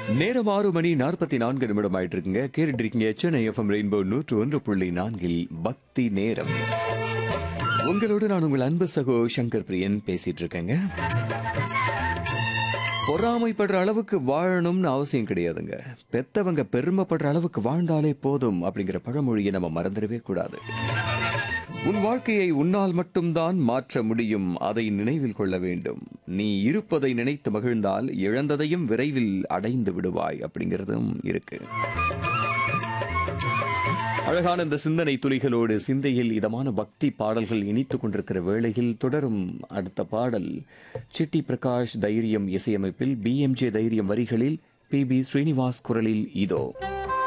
நேரம் ஆறு மணி நாற்பத்தி நான்கு நிமிடம் ஆயிட்டு இருக்குங்க கேட்டுட்டு இருக்கீங்க சென்னை எஃப்எம் ரெயின்போ நூற்று ஒன்று புள்ளி நான்கில் பக்தி நேரம் உங்களோடு நான் உங்கள் அன்பு சகோ சங்கர் பிரியன் பேசிட்டு இருக்கேங்க பொறாமைப்படுற அளவுக்கு வாழணும்னு அவசியம் கிடையாதுங்க பெத்தவங்க பெருமைப்படுற அளவுக்கு வாழ்ந்தாலே போதும் அப்படிங்கிற பழமொழியை நம்ம மறந்துடவே கூடாது உன் வாழ்க்கையை உன்னால் மட்டும்தான் மாற்ற முடியும் அதை நினைவில் கொள்ள வேண்டும் நீ இருப்பதை நினைத்து மகிழ்ந்தால் இழந்ததையும் விரைவில் அடைந்து விடுவாய் அப்படிங்கிறதும் இருக்கு அழகான இந்த சிந்தனை துளிகளோடு சிந்தையில் இதமான பக்தி பாடல்கள் இனித்துக் கொண்டிருக்கிற வேளையில் தொடரும் அடுத்த பாடல் சிட்டி பிரகாஷ் தைரியம் இசையமைப்பில் பிஎம்ஜே தைரியம் வரிகளில் பி பி ஸ்ரீனிவாஸ் குரலில் இதோ